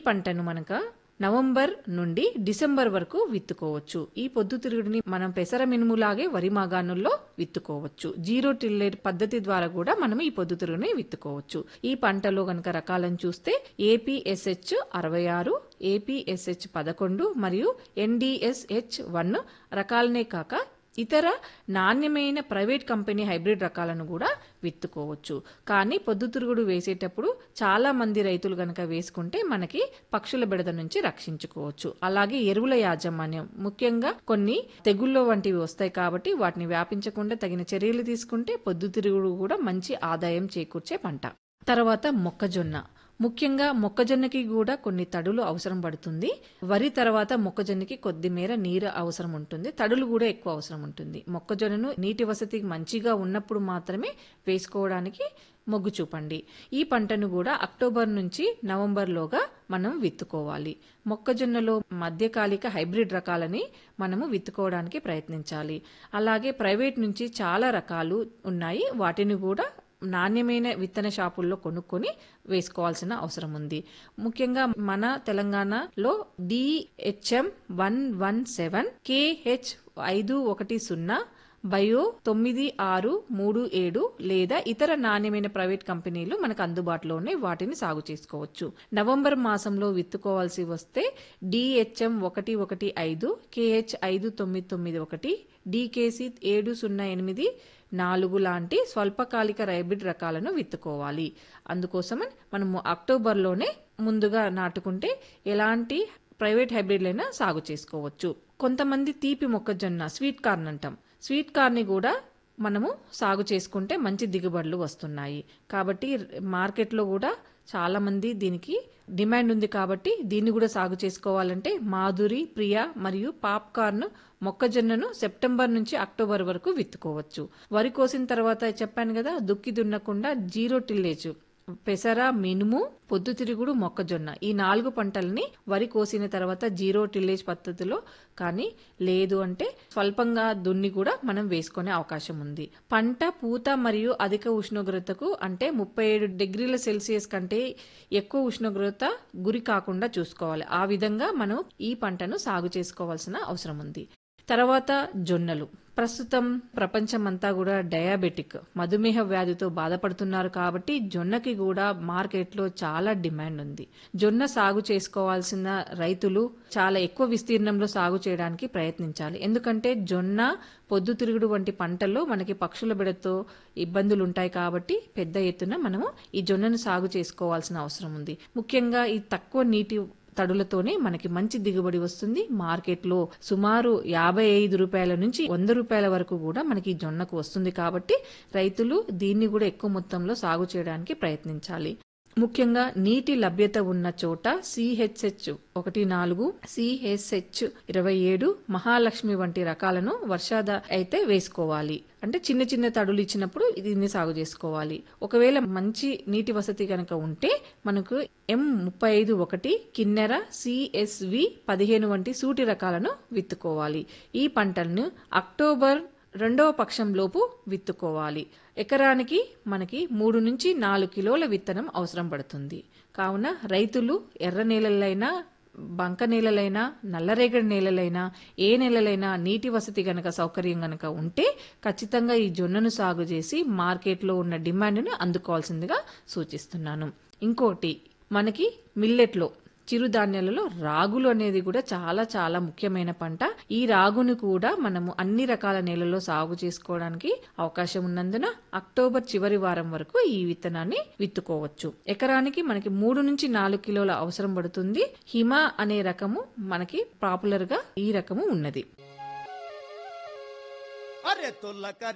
పంటను మనక నవంబర్ నుండి డిసెంబర్ వరకు విత్తుకోవచ్చు ఈ పొద్దుతిరుగుడిని మనం పెసర మినుములాగే వరి మాగాణుల్లో విత్తుకోవచ్చు జీరో టిల్లేర్ పద్ధతి ద్వారా కూడా మనం ఈ పొద్దుతిరుగుని విత్తుకోవచ్చు ఈ పంటలో గనక రకాలను చూస్తే ఏపీఎస్హెచ్ అరవై ఆరు ఏపీఎస్హెచ్ పదకొండు మరియు ఎన్డిఎస్హెచ్ వన్ రకాలనే కాక ఇతర నాణ్యమైన ప్రైవేట్ కంపెనీ హైబ్రిడ్ రకాలను కూడా విత్తుకోవచ్చు కానీ పొద్దుతిరుగుడు వేసేటప్పుడు చాలా మంది రైతులు గనక వేసుకుంటే మనకి పక్షుల బెడద నుంచి రక్షించుకోవచ్చు అలాగే ఎరువుల యాజమాన్యం ముఖ్యంగా కొన్ని తెగుళ్ళ వంటివి వస్తాయి కాబట్టి వాటిని వ్యాపించకుండా తగిన చర్యలు తీసుకుంటే పొద్దుతిరుగుడు కూడా మంచి ఆదాయం చేకూర్చే పంట తర్వాత మొక్కజొన్న ముఖ్యంగా మొక్కజొన్నకి కూడా కొన్ని తడులు అవసరం పడుతుంది వరి తర్వాత మొక్కజొన్నకి కొద్ది మేర నీరు అవసరం ఉంటుంది తడులు కూడా ఎక్కువ అవసరం ఉంటుంది మొక్కజొన్నను నీటి వసతి మంచిగా ఉన్నప్పుడు మాత్రమే వేసుకోవడానికి మొగ్గు చూపండి ఈ పంటను కూడా అక్టోబర్ నుంచి నవంబర్లోగా మనం విత్తుకోవాలి మొక్కజొన్నలో మధ్యకాలిక హైబ్రిడ్ రకాలని మనము విత్తుకోవడానికి ప్రయత్నించాలి అలాగే ప్రైవేట్ నుంచి చాలా రకాలు ఉన్నాయి వాటిని కూడా నాణ్యమైన విత్తన షాపుల్లో కొనుక్కొని వేసుకోవాల్సిన అవసరం ఉంది ముఖ్యంగా మన తెలంగాణలో DHM one one seven KH ఐదు ఒకటి సున్నా బయో తొమ్మిది ఆరు మూడు ఏడు లేదా ఇతర నాణ్యమైన ప్రైవేట్ కంపెనీలు మనకు అందుబాటులోనే వాటిని సాగు చేసుకోవచ్చు నవంబర్ మాసంలో విత్తుకోవాల్సి వస్తే డిహెచ్ఎం ఒకటి ఒకటి ఐదు కేహెచ్ ఐదు తొమ్మిది తొమ్మిది ఒకటి డికేసి ఏడు సున్నా ఎనిమిది నాలుగు లాంటి స్వల్పకాలిక హైబ్రిడ్ రకాలను విత్తుకోవాలి అందుకోసమని మనము అక్టోబర్లోనే ముందుగా నాటుకుంటే ఎలాంటి ప్రైవేట్ హైబ్రిడ్లైనా సాగు చేసుకోవచ్చు కొంతమంది తీపి మొక్కజొన్న స్వీట్ కార్న్ అంటాం స్వీట్ కార్న్ని కూడా మనము సాగు చేసుకుంటే మంచి దిగుబడులు వస్తున్నాయి కాబట్టి మార్కెట్లో కూడా చాలా మంది దీనికి డిమాండ్ ఉంది కాబట్టి దీన్ని కూడా సాగు చేసుకోవాలంటే మాధురి ప్రియా మరియు పాప్కార్న్ మొక్కజొన్నను సెప్టెంబర్ నుంచి అక్టోబర్ వరకు విత్తుకోవచ్చు వరి కోసిన తర్వాత చెప్పాను కదా దుక్కి దున్నకుండా జీరో టిల్లేజ్ పెసర మినుము పొద్దుతిరుగుడు మొక్కజొన్న ఈ నాలుగు పంటలని వరి కోసిన తర్వాత జీరో టిల్లేజ్ పద్ధతిలో కానీ లేదు అంటే స్వల్పంగా దున్ని కూడా మనం వేసుకునే అవకాశం ఉంది పంట పూత మరియు అధిక ఉష్ణోగ్రతకు అంటే ముప్పై ఏడు డిగ్రీల సెల్సియస్ కంటే ఎక్కువ ఉష్ణోగ్రత గురి కాకుండా చూసుకోవాలి ఆ విధంగా మనం ఈ పంటను సాగు చేసుకోవాల్సిన అవసరం ఉంది తర్వాత జొన్నలు ప్రస్తుతం ప్రపంచమంతా కూడా డయాబెటిక్ మధుమేహ వ్యాధితో బాధపడుతున్నారు కాబట్టి జొన్నకి కూడా మార్కెట్లో చాలా డిమాండ్ ఉంది జొన్న సాగు చేసుకోవాల్సిన రైతులు చాలా ఎక్కువ విస్తీర్ణంలో సాగు చేయడానికి ప్రయత్నించాలి ఎందుకంటే జొన్న పొద్దుతిరుగుడు వంటి పంటల్లో మనకి పక్షుల బిడతో ఇబ్బందులు ఉంటాయి కాబట్టి పెద్ద ఎత్తున మనము ఈ జొన్నను సాగు చేసుకోవాల్సిన అవసరం ఉంది ముఖ్యంగా ఈ తక్కువ నీటి తడులతోనే మనకి మంచి దిగుబడి వస్తుంది మార్కెట్లో సుమారు యాభై ఐదు రూపాయల నుంచి వంద రూపాయల వరకు కూడా మనకి జొన్నకు వస్తుంది కాబట్టి రైతులు దీన్ని కూడా ఎక్కువ మొత్తంలో సాగు చేయడానికి ప్రయత్నించాలి ముఖ్యంగా నీటి లభ్యత ఉన్న చోట సిహెచ్హెచ్ ఒకటి నాలుగు సిహెచ్హెచ్ ఇరవై ఏడు మహాలక్ష్మి వంటి రకాలను వర్షాద అయితే వేసుకోవాలి అంటే చిన్న చిన్న తడులు ఇచ్చినప్పుడు దీన్ని సాగు చేసుకోవాలి ఒకవేళ మంచి నీటి వసతి కనుక ఉంటే మనకు ఎం ముప్పై ఐదు ఒకటి కిన్నెర సిఎస్వి పదిహేను వంటి సూటి రకాలను విత్తుకోవాలి ఈ పంటలను అక్టోబర్ రెండవ పక్షంలోపు విత్తుకోవాలి ఎకరానికి మనకి మూడు నుంచి నాలుగు కిలోల విత్తనం అవసరం పడుతుంది కావున రైతులు ఎర్ర నేలలైనా బంక నేలలైనా నల్లరేగడి నేలలైనా ఏ నేలలైనా నీటి వసతి గనక సౌకర్యం గనక ఉంటే ఖచ్చితంగా ఈ జొన్నను సాగు చేసి మార్కెట్లో ఉన్న డిమాండ్ను అందుకోవాల్సిందిగా సూచిస్తున్నాను ఇంకోటి మనకి మిల్లెట్లో చిరుధాన్యాలలో రాగులు అనేది కూడా చాలా చాలా ముఖ్యమైన పంట ఈ రాగును కూడా మనము అన్ని రకాల నేలల్లో సాగు చేసుకోవడానికి అవకాశం ఉన్నందున అక్టోబర్ చివరి వారం వరకు ఈ విత్తనాన్ని విత్తుకోవచ్చు ఎకరానికి మనకి మూడు నుంచి నాలుగు కిలోల అవసరం పడుతుంది హిమ అనే రకము మనకి పాపులర్ గా ఈ రకము ఉన్నది అరే తొల్లక